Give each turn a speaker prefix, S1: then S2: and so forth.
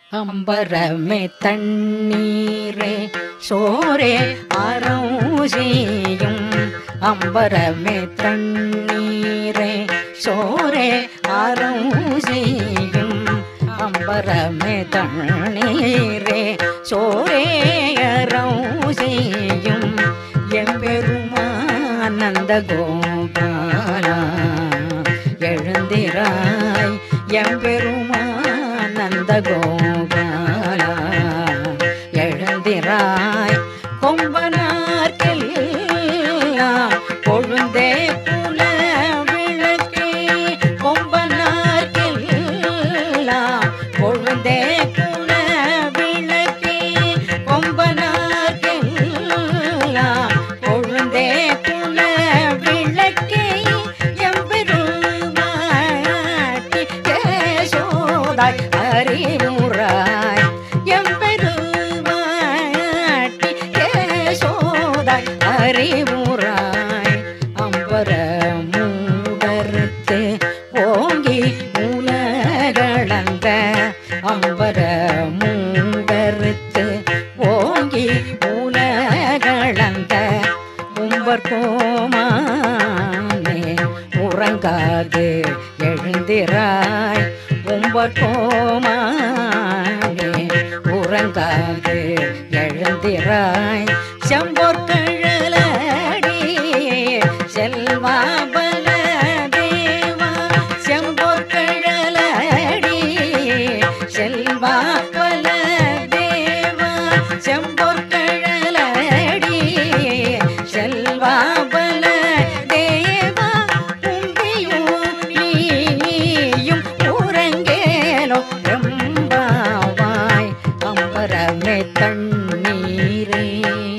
S1: அம்பரமே தண்ணீரே சோரே அறவுசியும் அம்பரமே தண்ணீரே சோரே அறவுசியும் அம்பரமே தண்ணீரே சோரே அறவுசியும் எம்பெருமானந்த கோபாலா எழுந்திராய் எம்பெருமானந்த கோபாலா எழுந்திராய் கொம்பனார்க்கெல்லாம் கொழுந்தே புல விளக்கே கொம்பனார்க்கெல்லாம் கொழுந்தே புல விளக்கே கொம்பனார்க்கெல்லாம் கொழுந்தே புல விளக்கே எம்பெருமாட்டி கேசோதாய் அறிவுராய் எம்பெருமாட்டி கேசோதாய் அறிவுராய் அம்பர மூடறுத்து ஓங்கி உலகளந்த அம்பர மூடறுத்து ஓங்கி உலகளந்த உம்பர் கோமானே உறங்காது எழுந்திராய் உம்பர் கோமானே உறங்காது எழுந்திராய் செம்பொற்கழலடி செல்வா பல தேவா செம்பொற்கழலடி செல்வா பல தேவா செம்பொற்கழலடி செல்வா பல தேவா உம்பியும் நீயும் உறங்கேலோ எம்பாவாய் அம்பரமே தண்ணீரே